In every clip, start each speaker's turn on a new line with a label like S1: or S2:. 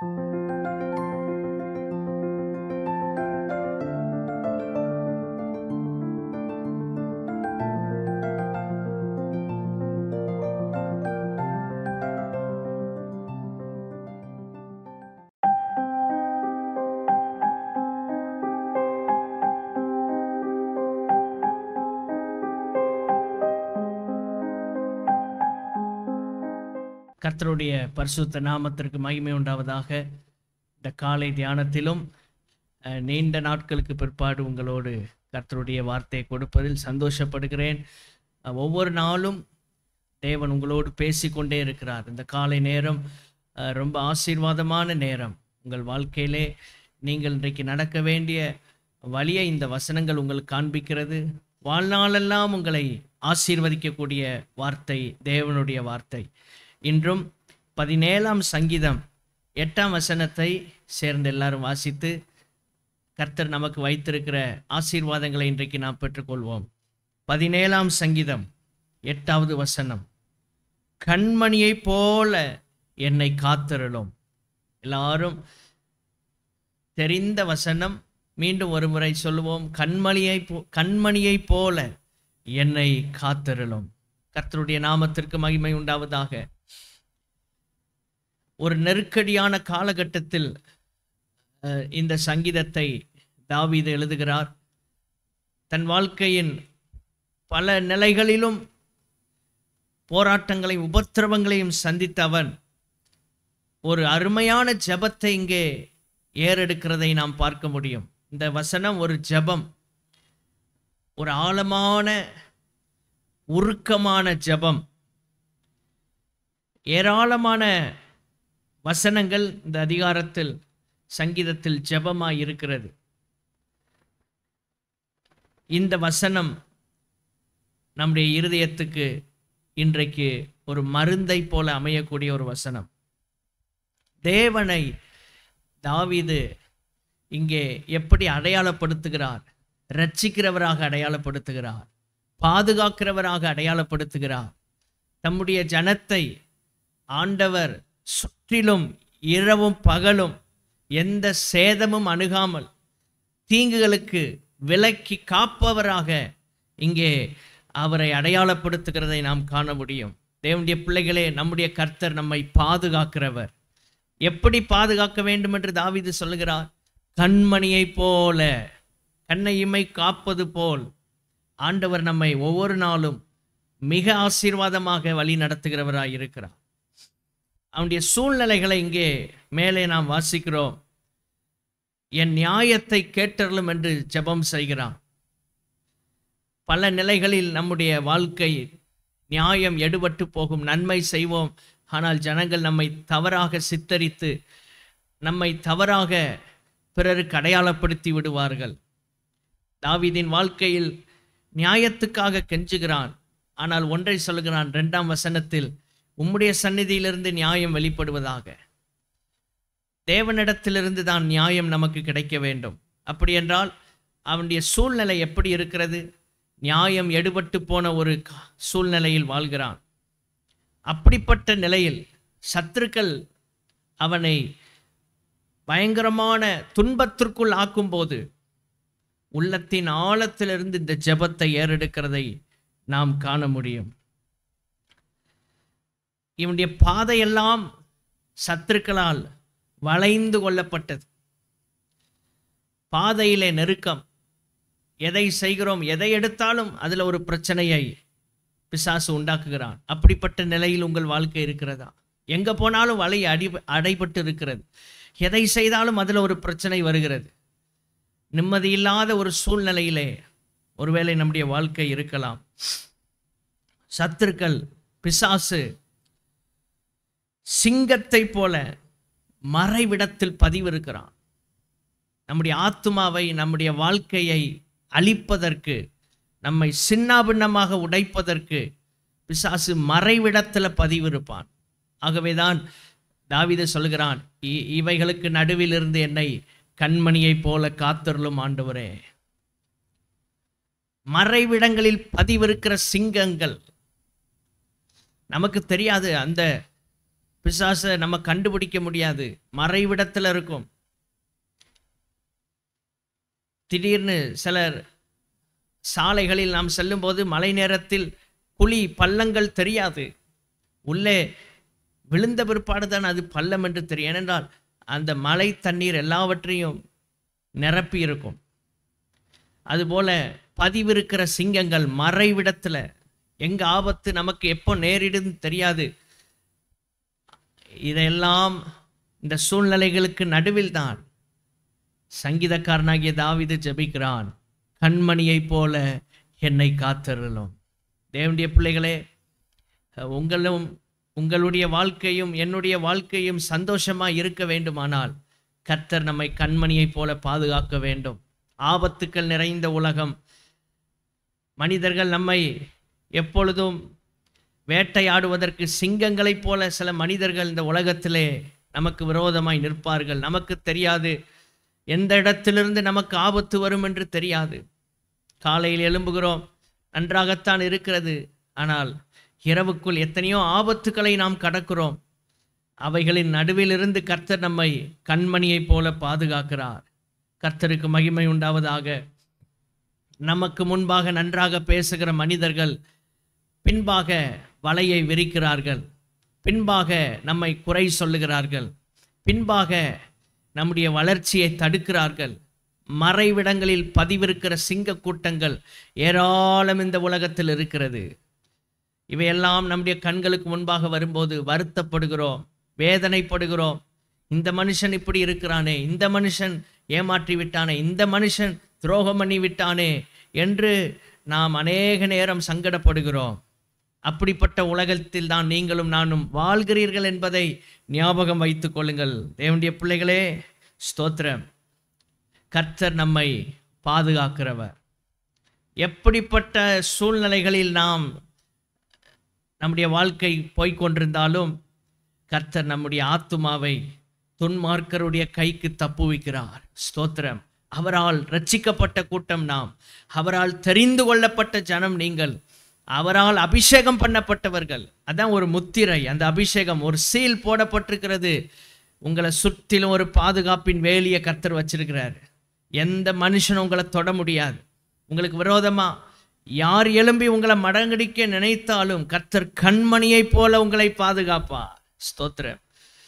S1: கர்த்தருடைய பரிசுத்த நாமத்திற்கு மகிமை உண்டாவதாக இந்த காலை தியானத்திலும் அஹ், நீண்ட நாட்களுக்கு பிற்பாடு உங்களோடு கர்த்தருடைய வார்த்தையை கொடுப்பதில் சந்தோஷப்படுகிறேன் அஹ், ஒவ்வொரு நாளும் தேவன் உங்களோடு பேசிக்கொண்டே இருக்கிறார் இந்த காலை நேரம் அஹ், ரொம்ப ஆசீர்வாதமான நேரம் உங்கள் வாழ்க்கையிலே நீங்கள் இன்றைக்கு நடக்க வேண்டிய வழியை இந்த வசனங்கள் உங்களுக்கு காண்பிக்கிறது வாழ்நாளெல்லாம் உங்களை ஆசீர்வதிக்கக்கூடிய வார்த்தை தேவனுடைய வார்த்தை இன்றும் பதினேழாம் சங்கீதம் எட்டாம் வசனத்தை சேர்ந்து எல்லாரும் வாசித்து கர்த்தர் நமக்கு வைத்திருக்கிற ஆசீர்வாதங்களை இன்றைக்கு நாம் பெற்றுக்கொள்வோம் பதினேழாம் சங்கீதம் எட்டாவது வசனம் கண்மணியைப் போல என்னை காத்திருளும் எல்லாரும் தெரிந்த வசனம் மீண்டும் ஒரு முறை சொல்லுவோம் கண்மணியை போ கண்மணியைப் போல என்னை காத்திருளும் கர்த்தருடைய நாமத்திற்கு மகிமை உண்டாவதாக ஒரு நெருக்கடியான காலகட்டத்தில் அஹ், இந்த சங்கீதத்தை தாவீது எழுதுகிறார் தன் வாழ்க்கையின் பல நிலைகளிலும் போராட்டங்களையும் உபத்திரவங்களையும் சந்தித்த அவன் ஒரு அருமையான ஜெபத்தை இங்கே ஏறெடுக்கிறதை நாம் பார்க்க முடியும் இந்த வசனம் ஒரு ஜெபம் ஒரு ஆழமான உருக்கமான ஜெபம் ஏராளமான வசனங்கள் இந்த அதிகாரத்தில் சங்கீதத்தில் ஜெபமாய் இருக்கிறது இந்த வசனம் நம்முடைய இருதயத்துக்கு இன்றைக்கு ஒரு மருந்தை போல அமையக்கூடிய ஒரு வசனம் தேவனை தாவீது இங்கே எப்படி அடையாளப்படுத்துகிறார் ரட்சிக்கிறவராக அடையாளப்படுத்துகிறார் பாதுகாக்கிறவராக அடையாளப்படுத்துகிறார் தம்முடைய ஜனத்தை ஆண்டவர் சுற்றிலும் இரவும் பகலும் எந்த சேதமும் அணுகாமல் தீங்குகளுக்கு விலக்கி காப்பவராக இங்கே அவரை அடையாளப்படுத்துகிறதை நாம் காண முடியும் தேவனுடைய பிள்ளைகளே நம்முடைய கர்த்தர் நம்மை பாதுகாக்கிறவர் எப்படி பாதுகாக்க வேண்டும் என்று தாவீது சொல்லுகிறார் கண்மணியைப் போல கண்ணை இமை காப்பது போல் ஆண்டவர் நம்மை ஒவ்வொரு நாளும் மிக ஆசீர்வாதமாக வழி நடத்துகிறவராய் இருக்கிறார் அவனுடைய சூழ்நிலைகளை இங்கே மேலே நாம் வாசிக்கிறோம் என் நியாயத்தை கேட்டறலும் என்று ஜெபம் செய்கிறான் பல நிலைகளில் நம்முடைய வாழ்க்கை நியாயம் எடுபட்டு போகும் நன்மை செய்வோம் ஆனால் ஜனங்கள் நம்மை தவறாக சித்தரித்து நம்மை தவறாக பிறருக்கு அடையாளப்படுத்தி விடுவார்கள் தாவீதின் வாழ்க்கையில் நியாயத்துக்காக கெஞ்சுகிறான் ஆனால் ஒன்றை சொல்கிறான் இரண்டாம் வசனத்தில் உம்முடைய சந்நிதியிலிருந்து நியாயம் வெளிப்படுவதாக தேவனிடத்திலிருந்து தான் நியாயம் நமக்கு கிடைக்க வேண்டும் அப்படி என்றால் அவனுடைய சூழ்நிலை எப்படி இருக்கிறது நியாயம் எடுபட்டு போன ஒரு க- சூழ்நிலையில் வாழ்கிறான் அப்படிப்பட்ட நிலையில் சத்துருக்கள் அவனை பயங்கரமான துன்பத்திற்குள் ஆக்கும்போது உள்ளத்தின் ஆழத்திலிருந்து இந்த ஜெபத்தை ஏறெடுக்கிறதை நாம் காண முடியும் இவனுடைய பாதையெல்லாம் சத்துருக்களால் வளைந்து கொள்ளப்பட்டது பாதையிலே நெருக்கம் எதை செய்கிறோம் எதை எடுத்தாலும் அதில் ஒரு பிரச்சனையை பிசாசு உண்டாக்குகிறான் அப்படிப்பட்ட நிலையில் உங்கள் வாழ்க்கை இருக்கிறதா எங்கே போனாலும் வலை அடி அடைபட்டு இருக்கிறது எதை செய்தாலும் அதில் ஒரு பிரச்சனை வருகிறது நிம்மதி இல்லாத ஒரு சூழ்நிலையிலே ஒருவேளை நம்முடைய வாழ்க்கை இருக்கலாம் சத்துருக்கள் பிசாசு சிங்கத்தை போல மறைவிடத்தில் பதிவிருக்கிறான் நம்முடைய ஆத்மாவை நம்முடைய வாழ்க்கையை அழிப்பதற்கு நம்மை சின்னாபின்னமாக உடைப்பதற்கு பிசாசு மறைவிடத்தில் பதிவிருப்பான் ஆகவேதான் தாவீது சொல்கிறான் "இ- இவைகளுக்கு நடுவில் இருந்து என்னை கண்மணியைப் போல காத்தருளும் ஆண்டவரே மறைவிடங்களில் பதிவிருக்கிற சிங்கங்கள் நமக்கு தெரியாது அந்த பிசாசை நம்ம கண்டுபிடிக்க முடியாது மறைவிடத்தில் இருக்கும் திடீர்னு சிலர் சாலைகளில் நாம் செல்லும்போது மழை நேரத்தில் குழி பள்ளங்கள் தெரியாது உள்ளே விழுந்த பிற்பாடு தான் அது பள்ளம் என்று தெரியும் ஏனென்றால் அந்த மழை தண்ணீர் எல்லாவற்றையும் நிரப்பி இருக்கும் அதுபோல பதிவிருக்கிற சிங்கங்கள் மறைவிடத்தில் எங்க ஆபத்து நமக்கு எப்போ நேரிடும் தெரியாது இதெல்லாம் இந்த சூழ்நிலைகளுக்கு நடுவில் தான் சங்கீதக்காரனாகிய தாவிது ஜெபிக்கிறான் கண்மணியைப் போல என்னை காத்தருளும் தேவனுடைய பிள்ளைகளே உங்களும் உங்களுடைய வாழ்க்கையும் என்னுடைய வாழ்க்கையும் சந்தோஷமா இருக்க வேண்டுமானால் கர்த்தர் நம்மை கண்மணியைப் போல பாதுகாக்க வேண்டும் ஆபத்துக்கள் நிறைந்த உலகம் மனிதர்கள் நம்மை எப்பொழுதும் வேட்டையாடுவதற்கு சிங்கங்களைப் போல சில மனிதர்கள் இந்த உலகத்திலே நமக்கு விரோதமாய் நிற்பார்கள் நமக்கு தெரியாது எந்த இடத்திலிருந்து நமக்கு ஆபத்து வரும் என்று தெரியாது காலையில் எழும்புகிறோம் நன்றாகத்தான் இருக்கிறது ஆனால் இரவுக்குள் எத்தனையோ ஆபத்துக்களை நாம் கடக்கிறோம் அவைகளின் நடுவிலிருந்து கர்த்தர் நம்மை கண்மணியைப் போல பாதுகாக்கிறார் கர்த்தருக்கு மகிமை உண்டாவதாக நமக்கு முன்பாக நன்றாக பேசுகிற மனிதர்கள் பின்பாக வலையை விரிக்கிறார்கள் பின்பாக நம்மை குறை சொல்லுகிறார்கள் பின்பாக நம்முடைய வளர்ச்சியை தடுக்கிறார்கள் மறைவிடங்களில் பதிவிருக்கிற சிங்க கூட்டங்கள் ஏராளம் இந்த உலகத்தில் இருக்கிறது இவையெல்லாம் நம்முடைய கண்களுக்கு முன்பாக வரும்போது வருத்தப்படுகிறோம் வேதனைப்படுகிறோம் இந்த மனுஷன் இப்படி இருக்கிறானே இந்த மனுஷன் ஏமாற்றி விட்டானே இந்த மனுஷன் துரோகம் பண்ணி விட்டானே என்று நாம் அநேக நேரம் சங்கடப்படுகிறோம் அப்படிப்பட்ட உலகத்தில் தான் நீங்களும் நானும் வாழ்கிறீர்கள் என்பதை ஞாபகம் வைத்துக் கொள்ளுங்கள் தேவனுடைய பிள்ளைகளே ஸ்தோத்திரம் கர்த்தர் நம்மை பாதுகாக்கிறவர் எப்படிப்பட்ட சூழ்நிலைகளில் நாம் நம்முடைய வாழ்க்கை போய்க்கொண்டிருந்தாலும் கர்த்தர் நம்முடைய ஆத்துமாவை துன்மார்க்கருடைய கைக்கு தப்புவிக்கிறார் ஸ்தோத்திரம் அவரால் ரட்சிக்கப்பட்ட கூட்டம் நாம் அவரால் தெரிந்து கொள்ளப்பட்ட ஜனம் நீங்கள் அவரால் அபிஷேகம் பண்ணப்பட்டவர்கள் அதான் ஒரு முத்திரை அந்த அபிஷேகம் ஒரு சீல் போடப்பட்டிருக்கிறது உங்களை சுற்றிலும் ஒரு பாதுகாப்பின் வேலியை கர்த்தர் வச்சிருக்கிறார் எந்த மனுஷனும் உங்களை தொட முடியாது உங்களுக்கு விரோதமா யார் எழும்பி உங்களை மடங்கடிக்க நினைத்தாலும் கர்த்தர் கண்மணியைப் போல உங்களை பாதுகாப்பா ஸ்தோத்திரம்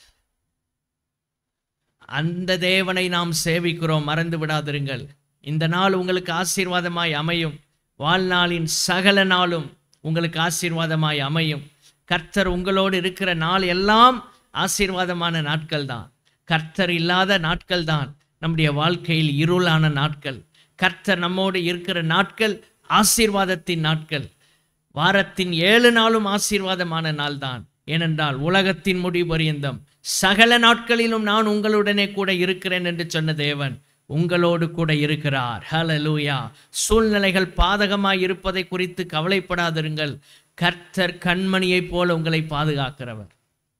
S1: அந்த தேவனை நாம் சேவிக்கிறோம் மறந்து விடாதிருங்கள் இந்த நாள் உங்களுக்கு ஆசீர்வாதமாய் அமையும் வாழ்நாளின் சகல நாளும் உங்களுக்கு ஆசீர்வாதமாய் அமையும் கர்த்தர் உங்களோடு இருக்கிற நாள் எல்லாம் ஆசீர்வாதமான நாட்கள் தான் கர்த்தர் இல்லாத நாட்கள் தான் நம்முடைய வாழ்க்கையில் இருளான நாட்கள் கர்த்தர் நம்மோடு இருக்கிற நாட்கள் ஆசீர்வாதத்தின் நாட்கள் வாரத்தின் ஏழு நாளும் ஆசீர்வாதமான நாள் தான் ஏனென்றால் உலகத்தின் முடிவு பரியந்தம் சகல நாட்களிலும் நான் உங்களுடனே கூட இருக்கிறேன் என்று சொன்ன தேவன் உங்களோடு கூட இருக்கிறார் ஹalleluya சூழ்நிலைகள் பாதகமாய் இருப்பதை குறித்து கவலைப்படாதிருங்கள் கர்த்தர் கண்மணியைப் போல உங்களை பாதுகாக்கிறவர்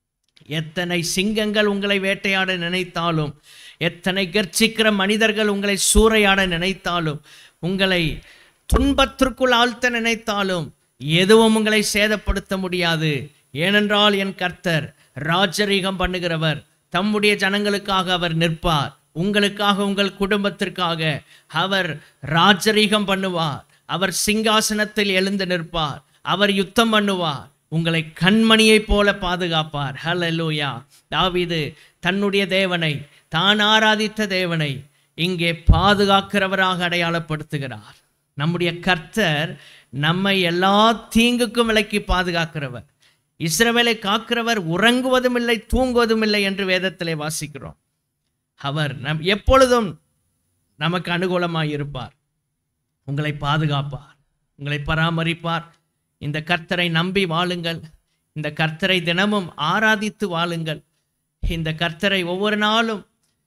S1: எத்தனை சிங்கங்கள் உங்களை வேட்டையாட நினைத்தாலும் எத்தனை கர்ச்சிக்கிற மனிதர்கள் உங்களை சூறையாட நினைத்தாலும் உங்களை துன்பத்திற்குள் ஆழ்த்த நினைத்தாலும் எதுவும் உங்களை சேதப்படுத்த முடியாது ஏனென்றால் என் கர்த்தர் ராஜரீகம் பண்ணுகிறவர் தம்முடைய ஜனங்களுக்காக அவர் நிற்பார் உங்களுக்காக உங்கள் குடும்பத்திற்காக அவர் ராஜரீகம் பண்ணுவார் அவர் சிங்காசனத்தில் எழுந்து நிற்பார் அவர் யுத்தம் பண்ணுவார் உங்களை கண்மணியைப் போல பாதுகாப்பார் ஹalleluya தாவீது தன்னுடைய தேவனை தான் ஆராதித்த தேவனை இங்கே பாதுகாக்கிறவராக அடையாளப்படுத்துகிறார் நம்முடைய கர்த்தர் நம்மை எல்லா தீங்குக்கும் விலக்கி பாதுகாக்கிறவர் இஸ்ரவேலை காக்கிறவர் உறங்குவதும் இல்லை தூங்குவதும் இல்லை என்று வேதத்திலே வாசிக்கிறோம் அவர் நம் எப்பொழுதும் நமக்கு அனுகூலமாய் இருப்பார் உங்களை பாதுகாப்பார் உங்களை பராமரிப்பார் இந்த கர்த்தரை நம்பி வாழுங்கள் இந்த கர்த்தரை தினமும் ஆராதித்து வாழுங்கள் இந்த கர்த்தரை ஒவ்வொரு நாளும்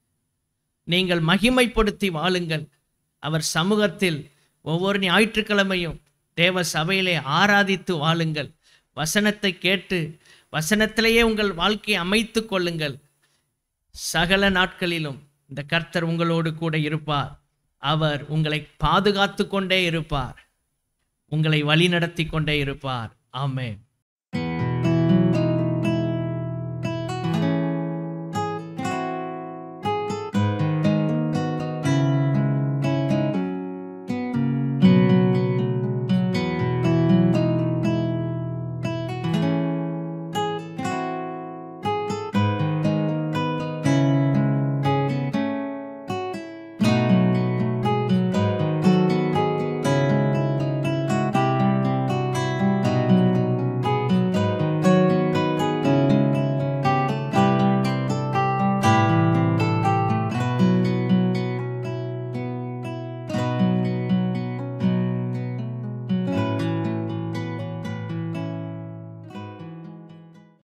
S1: நீங்கள் மகிமைப்படுத்தி வாழுங்கள் அவர் சமூகத்தில் ஒவ்வொரு ஞாயிற்றுக்கிழமையும் தேவ சபையிலே ஆராதித்து வாழுங்கள் வசனத்தை கேட்டு வசனத்திலேயே உங்கள் வாழ்க்கையை அமைத்து கொள்ளுங்கள் சகல நாட்களிலும் இந்த கர்த்தர் உங்களோடு கூட இருப்பார் அவர் உங்களை பாதுகாத்து கொண்டே இருப்பார் உங்களை வழி நடத்தி கொண்டே இருப்பார் ஆமென்